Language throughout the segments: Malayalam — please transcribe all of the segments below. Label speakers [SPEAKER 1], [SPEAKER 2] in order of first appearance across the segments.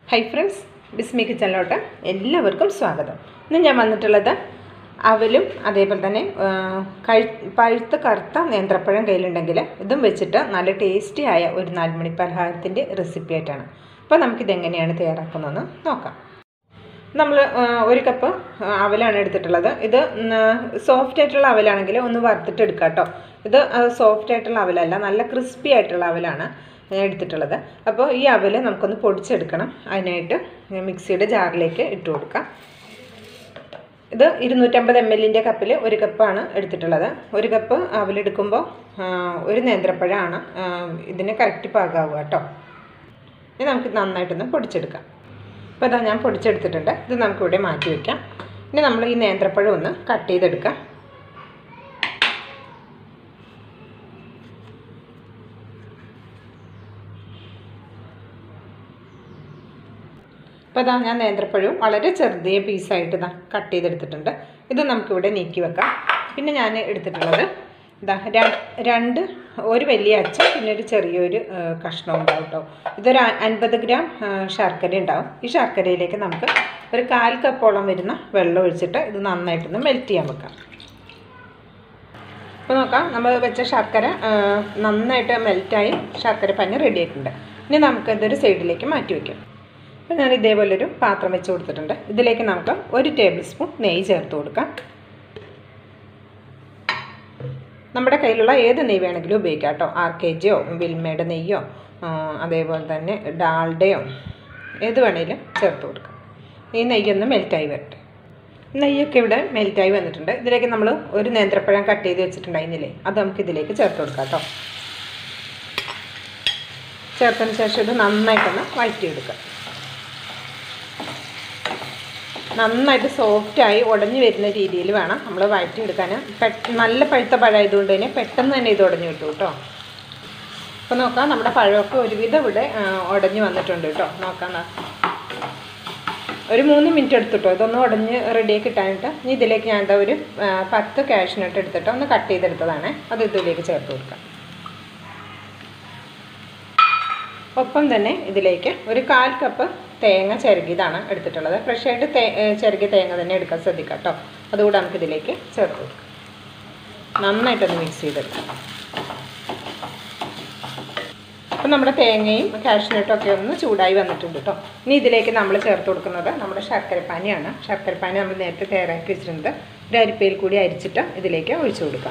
[SPEAKER 1] ഹൈ ഫ്രണ്ട്സ് ബിസ്മി കിച്ചണിലോട്ട് എല്ലാവർക്കും സ്വാഗതം ഇന്ന് ഞാൻ വന്നിട്ടുള്ളത് അവലും അതേപോലെ തന്നെ ആ, കഴി പഴുത്ത കറുത്ത നേന്ത്രപ്പഴം കയ്യിലുണ്ടെങ്കിൽ ഇതും വെച്ചിട്ട് നല്ല ടേസ്റ്റി ആയ ഒരു നാലുമണി പലഹാരത്തിൻ്റെ റെസിപ്പി ആയിട്ടാണ് അപ്പോൾ നമുക്കിതെങ്ങനെയാണ് തയ്യാറാക്കുന്നതെന്ന് നോക്കാം നമ്മൾ ഒരു കപ്പ് ആ, അവലാണ് എടുത്തിട്ടുള്ളത് ഇത് സോഫ്റ്റ് ആയിട്ടുള്ള അവലാണെങ്കിൽ ഒന്ന് വറുത്തിട്ട് എടുക്കാം കേട്ടോ ഇത് സോഫ്റ്റ് ആയിട്ടുള്ള അവലല്ല നല്ല ക്രിസ്പി ആയിട്ടുള്ള അവലാണ് ഞാൻ എടുത്തിട്ടുള്ളത് അപ്പോൾ ഈ അവൽ നമുക്കൊന്ന് പൊടിച്ചെടുക്കണം അതിനായിട്ട് ഞാൻ മിക്സിയുടെ ജാറിലേക്ക് ഇട്ട് കൊടുക്കാം ഇത് ഇരുന്നൂറ്റമ്പത് എം എല്ലിൻ്റെ കപ്പിൽ ഒരു കപ്പാണ് എടുത്തിട്ടുള്ളത് ഒരു കപ്പ് അവലെടുക്കുമ്പോൾ ആ, ഒരു നേന്ത്രപ്പഴമാണ് ആ, ഇതിന് കറക്റ്റ് പാകാവുക കേട്ടോ ഇനി നമുക്ക് നന്നായിട്ടൊന്ന് പൊടിച്ചെടുക്കാം അപ്പോൾ ഇതാ ഞാൻ പൊടിച്ചെടുത്തിട്ടുണ്ട് ഇത് നമുക്കിവിടെ മാറ്റി വയ്ക്കാം ഇനി നമ്മൾ ഈ നേന്ത്രപ്പഴം ഒന്ന് കട്ട് ചെയ്തെടുക്കാം അപ്പോൾ ഇതാ ഞാൻ നേന്ത്രപ്പഴവും വളരെ ചെറിയ പീസായിട്ട് ഇതാ കട്ട് ചെയ്തെടുത്തിട്ടുണ്ട് ഇത് നമുക്കിവിടെ നീക്കി വെക്കാം പിന്നെ ഞാൻ എടുത്തിട്ടുള്ളത് ഇതാ ര- രണ്ട് ഒരു വലിയ അച്ച പിന്നെ ഒരു ചെറിയൊരു ആ, കഷ്ണം ഉണ്ടാവും കേട്ടോ ഇതൊരു അ- അൻപത് ഗ്രാം ആ, ശർക്കര ഉണ്ടാവും ഈ ശർക്കരയിലേക്ക് നമുക്ക് ഒരു കാൽ കപ്പോളം വരുന്ന വെള്ളം ഒഴിച്ചിട്ട് ഇത് നന്നായിട്ടൊന്ന് മെൽറ്റ് ചെയ്യാൻ വെക്കാം അപ്പോൾ നോക്കാം നമ്മൾ വെച്ച ശർക്കര ആ, നന്നായിട്ട് മെൽറ്റായി ശർക്കര പഞ്ഞ് റെഡി ആയിട്ടുണ്ട് ഇനി നമുക്ക് ഇതൊരു സൈഡിലേക്ക് മാറ്റി വയ്ക്കാം അപ്പോൾ ഞാൻ ഇതേപോലൊരു പാത്രം വെച്ച് കൊടുത്തിട്ടുണ്ട് ഇതിലേക്ക് നമുക്ക് ഒരു ടേബിൾ സ്പൂൺ നെയ്യ് ചേർത്ത് കൊടുക്കാം നമ്മുടെ കയ്യിലുള്ള ഏത് നെയ്യ് വേണമെങ്കിലും ഉപയോഗിക്കാം കേട്ടോ ആർ കെ ജിയോ വിൽമയുടെ നെയ്യോ ആ, അതേപോലെ തന്നെ ഡാൾഡയോ ഏത് വേണേലും ചേർത്ത് കൊടുക്കാം ഈ നെയ്യൊന്ന് മെൽറ്റായി വരട്ടെ നെയ്യൊക്കെ ഇവിടെ മെൽറ്റായി വന്നിട്ടുണ്ട് ഇതിലേക്ക് നമ്മൾ ഒരു നേന്ത്രപ്പഴം കട്ട് ചെയ്ത് വെച്ചിട്ടുണ്ടായിരുന്നില്ലേ അത് നമുക്ക് ഇതിലേക്ക് ചേർത്ത് കൊടുക്കാം കേട്ടോ ചേർത്തതിന് ശേഷം ഇത് നന്നായിട്ടൊന്ന് വഴറ്റിയെടുക്കാം നന്നായിട്ട് സോഫ്റ്റായി ഉടഞ്ഞു വരുന്ന രീതിയിൽ വേണം നമ്മൾ വഴറ്റിയെടുക്കാൻ പെട്ട് നല്ല പഴുത്ത പഴമായതുകൊണ്ട് തന്നെ പെട്ടെന്ന് തന്നെ ഇത് ഉടഞ്ഞു കിട്ടും കേട്ടോ അപ്പോൾ നോക്കാം നമ്മുടെ പഴമൊക്കെ ഒരുവിധം ഇവിടെ ആ, ഉടഞ്ഞു വന്നിട്ടുണ്ട് കേട്ടോ നോക്കാം ദാ. ഒരു മൂന്ന് മിനിറ്റ് എടുത്തിട്ടോ ഇതൊന്ന് ഉടഞ്ഞ് റെഡിയാക്കി കിട്ടാനായിട്ട് ഇനി ഇതിലേക്ക് ഞാൻ എന്താ ഒരു ആ, പത്ത് കാഷ്നട്ട് എടുത്തിട്ട് ഒന്ന് കട്ട് ചെയ്തെടുത്തതാണ് അത് ഇതിലേക്ക് ചേർത്ത് കൊടുക്കാം ഒപ്പം തന്നെ ഇതിലേക്ക് ഒരു കാൽ കപ്പ് തേങ്ങ ചിരകിയതാണ് എടുത്തിട്ടുള്ളത് ഫ്രഷ് ആയിട്ട് തേ ഏ, ചിരകിയ തേങ്ങ തന്നെ എടുക്കാൻ ശ്രദ്ധിക്കാം കേട്ടോ അതുകൂടെ നമുക്ക് ഇതിലേക്ക് ചേർത്ത് കൊടുക്കാം നന്നായിട്ടൊന്ന് മിക്സ് ചെയ്തെടുക്കാം അപ്പം നമ്മുടെ തേങ്ങയും കാഷ്നട്ടും ഒക്കെ ഒന്ന് ചൂടായി വന്നിട്ടുണ്ട് കേട്ടോ ഇനി ഇതിലേക്ക് നമ്മൾ ചേർത്ത് കൊടുക്കുന്നത് നമ്മുടെ ശർക്കരപ്പാനിയാണ് ശർക്കരപ്പാനി നമ്മൾ നേരത്തെ തയ്യാറാക്കി വെച്ചിട്ടുണ്ട് ഒരു അരിപ്പയിൽ കൂടി അരിച്ചിട്ട് ഇതിലേക്ക് ഒഴിച്ചു കൊടുക്കാം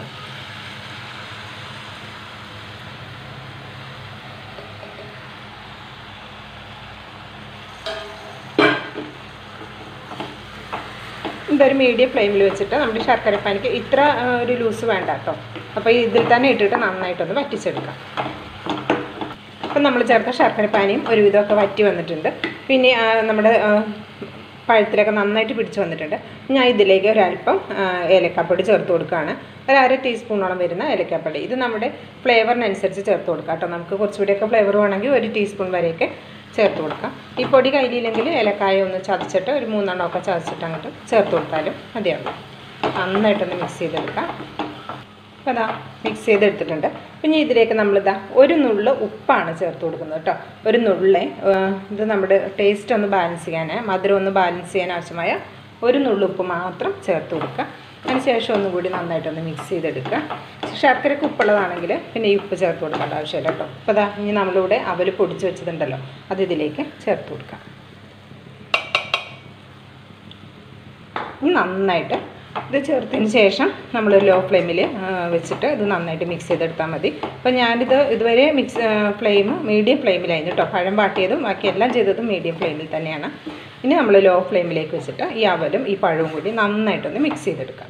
[SPEAKER 1] ഇതൊരു മീഡിയം ഫ്ലെയിമിൽ വെച്ചിട്ട് നമ്മുടെ ശർക്കരപ്പാനിക്ക് ഇത്ര ആ, ഒരു ലൂസ് വേണ്ട കേട്ടോ അപ്പോൾ ഇതിൽ തന്നെ ഇട്ടിട്ട് നന്നായിട്ടൊന്ന് വറ്റിച്ചെടുക്കാം അപ്പം നമ്മൾ ചേർത്ത ശർക്കരപ്പാനിയും ഒരുവിധമൊക്കെ വറ്റി വന്നിട്ടുണ്ട് പിന്നെ ആ, നമ്മുടെ ആ, പഴത്തിലൊക്കെ നന്നായിട്ട് പിടിച്ച് വന്നിട്ടുണ്ട് ഞാൻ ഇതിലേക്ക് ഒരല്പം ആ, ഏലക്കാപ്പൊടി ചേർത്ത് കൊടുക്കുകയാണ് ഒരു അര ടീസ്പൂണോളം വരുന്ന ഏലക്കാപ്പൊടി ഇത് നമ്മുടെ ഫ്ലേവറിനനുസരിച്ച് ചേർത്ത് കൊടുക്കാം കേട്ടോ നമുക്ക് കുറച്ചുകൂടിയൊക്കെ ഫ്ലേവർ വേണമെങ്കിൽ ഒരു ടീസ്പൂൺ വരെയൊക്കെ ചേർത്ത് കൊടുക്കാം ഈ പൊടി കയ്യിലില്ലെങ്കിൽ ഏലക്കായ ഒന്ന് ചതച്ചിട്ട് ഒരു മൂന്നെണ്ണമൊക്കെ ചതച്ചിട്ട് അങ്ങോട്ട് ചേർത്ത് കൊടുത്താലും മതിയാവും നന്നായിട്ടൊന്ന് മിക്സ് ചെയ്തെടുക്കാം അപ്പോൾ അതാ മിക്സ് ചെയ്തെടുത്തിട്ടുണ്ട് പിന്നെ ഇതിലേക്ക് നമ്മളിതാ ഒരു നുള്ള് ഉപ്പാണ് ചേർത്ത് കൊടുക്കുന്നത് കേട്ടോ ഒരു നുള്ളേ ഏഹ്, ഇത് നമ്മുടെ ടേസ്റ്റ് ഒന്ന് ബാലൻസ് ചെയ്യാൻ മധുരം ഒന്ന് ബാലൻസ് ചെയ്യാൻ ആവശ്യമായ ഒരു നുള്ള് ഉപ്പ് മാത്രം ചേർത്ത് കൊടുക്കുക അതിന് ശേഷം ഒന്നും കൂടി നന്നായിട്ടൊന്ന് മിക്സ് ചെയ്തെടുക്കുക ശർക്കരക്ക് ഉപ്പുള്ളതാണെങ്കിൽ പിന്നെ ഈ ഉപ്പ് ചേർത്ത് കൊടുക്കേണ്ട ആവശ്യമില്ല കേട്ടോ അപ്പോൾ അതാ ഇനി നമ്മളിവിടെ അവൽ പൊടിച്ച് വെച്ചതുണ്ടല്ലോ അത് ഇതിലേക്ക് ചേർത്ത് കൊടുക്കാം ഇനി നന്നായിട്ട് ഇത് ചേർത്തതിന് ശേഷം നമ്മൾ ലോ ഫ്ലെയിമിൽ വെച്ചിട്ട് ഇത് നന്നായിട്ട് മിക്സ് ചെയ്തെടുത്താൽ മതി അപ്പോൾ ഞാനിത് ഇതുവരെ മിക്സ് ഫ്ലെയിം മീഡിയം ഫ്ലെയിമിലായിരുന്നു കേട്ടോ പഴം വാട്ടിയതും ബാക്കി എല്ലാം ചെയ്തതും മീഡിയം ഫ്ലെയിമിൽ തന്നെയാണ് ഇനി നമ്മൾ ലോ ഫ്ലെയിമിലേക്ക് വെച്ചിട്ട് ഈ അവലും ഈ പഴവും കൂടി നന്നായിട്ടൊന്ന് മിക്സ് ചെയ്തെടുക്കാം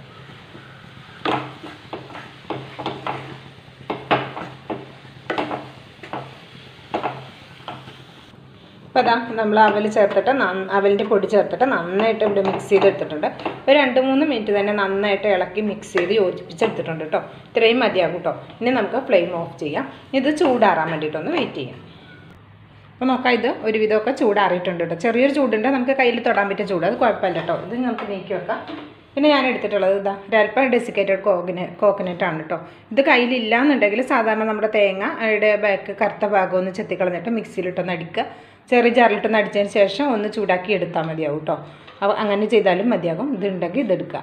[SPEAKER 1] അപ്പോൾ അതാ നമ്മൾ അവൽ ചേർത്തിട്ട് നന്ന അവലിൻ്റെ പൊടി ചേർത്തിട്ട് നന്നായിട്ട് ഇവിടെ മിക്സ് ചെയ്തെടുത്തിട്ടുണ്ട് ഒരു രണ്ട് മൂന്ന് മിനിറ്റ് തന്നെ നന്നായിട്ട് ഇളക്കി മിക്സ് ചെയ്ത് യോജിപ്പിച്ചെടുത്തിട്ടുണ്ട് കേട്ടോ ഇത്രയും മതിയാകും കേട്ടോ ഇനി നമുക്ക് ഫ്ലെയിം ഓഫ് ചെയ്യാം ഇത് ചൂടാറാൻ വേണ്ടിയിട്ടൊന്ന് വെയിറ്റ് ചെയ്യാം അപ്പോൾ നോക്കാം ഇത് ഒരുവിധമൊക്കെ ചൂടാറിയിട്ടുണ്ട് കേട്ടോ ചെറിയൊരു ചൂടുണ്ട് നമുക്ക് കയ്യിൽ തൊടാൻ പറ്റിയ ചൂട് അത് കുഴപ്പമില്ല കേട്ടോ ഇത് നമുക്ക് നീക്കി വെക്കാം പിന്നെ ഞാൻ എടുത്തിട്ടുള്ളത് ഇതാ ഒരല്പം ഡെസിക്കേറ്റഡ് കോക്കന കോക്കനട്ട് ആണ് കേട്ടോ ഇത് കയ്യിലില്ല എന്നുണ്ടെങ്കിൽ സാധാരണ നമ്മുടെ തേങ്ങ അതിൻ്റെ ബാക്ക് കറുത്ത ഭാഗം ഒന്ന് ചെത്തിക്കളഞ്ഞിട്ട് മിക്സിയിലിട്ടൊന്ന് അടിക്കുക ചെറിയ ജാറിലിട്ടൊന്ന് അടിച്ചതിന് ശേഷം ഒന്ന് ചൂടാക്കി എടുത്താൽ മതിയാവും കേട്ടോ അപ്പോൾ അങ്ങനെ ചെയ്താലും മതിയാകും ഇതുണ്ടെങ്കിൽ ഇതെടുക്കുക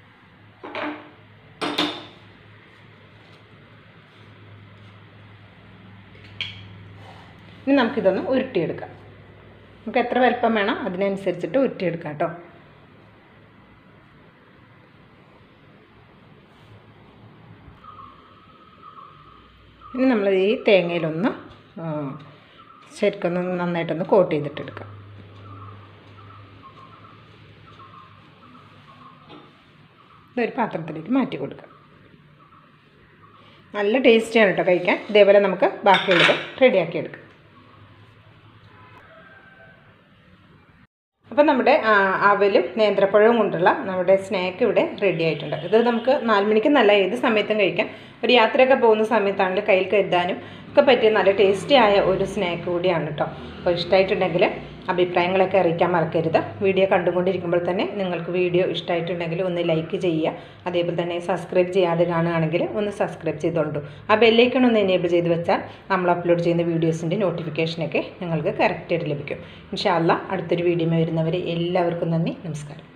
[SPEAKER 1] ഇനി നമുക്കിതൊന്ന് ഉരുട്ടിയെടുക്കാം നമുക്ക് എത്ര വലിപ്പം വേണം അതിനനുസരിച്ചിട്ട് ഉരുട്ടിയെടുക്കാം കേട്ടോ ഇനി നമ്മൾ ഈ തേങ്ങയിലൊന്ന് ആ, ശരിക്കൊന്ന് നന്നായിട്ടൊന്ന് കോട്ട് ചെയ്തിട്ടെടുക്കാം ഇതൊരു പാത്രത്തിലേക്ക് മാറ്റി കൊടുക്കാം നല്ല ടേസ്റ്റിയാണ് കേട്ടോ കഴിക്കാൻ ഇതേപോലെ നമുക്ക് ബാക്കിയുള്ളത് റെഡിയാക്കി എടുക്കാം അപ്പം നമ്മുടെ ആ, അവലും നേന്ത്രപ്പഴവും കൊണ്ടുള്ള നമ്മുടെ സ്നാക്ക് ഇവിടെ റെഡി ആയിട്ടുണ്ട് ഇത് നമുക്ക് നാല് മണിക്ക് നല്ല ഏത് സമയത്തും കഴിക്കാം ഒരു യാത്രയൊക്കെ പോകുന്ന സമയത്താണെങ്കിൽ കയ്യിൽ കരുതാനും ഒക്കെ പറ്റിയ നല്ല ടേസ്റ്റി ആയ ഒരു സ്നാക്ക് കൂടിയാണ് കേട്ടോ അപ്പോൾ ഇഷ്ടമായിട്ടുണ്ടെങ്കിൽ അഭിപ്രായങ്ങളൊക്കെ അറിയിക്കാൻ മറക്കരുത് വീഡിയോ കണ്ടുകൊണ്ടിരിക്കുമ്പോൾ തന്നെ നിങ്ങൾക്ക് വീഡിയോ ഇഷ്ടമായിട്ടുണ്ടെങ്കിൽ ഒന്ന് ലൈക്ക് ചെയ്യുക അതേപോലെ തന്നെ സബ്സ്ക്രൈബ് ചെയ്യാതെ കാണുകയാണെങ്കിൽ ഒന്ന് സബ്സ്ക്രൈബ് ചെയ്തോണ്ടു ആ ബെല്ലൈക്കൺ ഒന്ന് എനേബിൾ ചെയ്ത് വെച്ചാൽ നമ്മൾ അപ്ലോഡ് ചെയ്യുന്ന വീഡിയോസിൻ്റെ നോട്ടിഫിക്കേഷനൊക്കെ നിങ്ങൾക്ക് കറക്റ്റായിട്ട് ലഭിക്കും ഇൻഷാല്ല അടുത്തൊരു വീഡിയോ വരുന്നവരെ എല്ലാവർക്കും നന്ദി നമസ്കാരം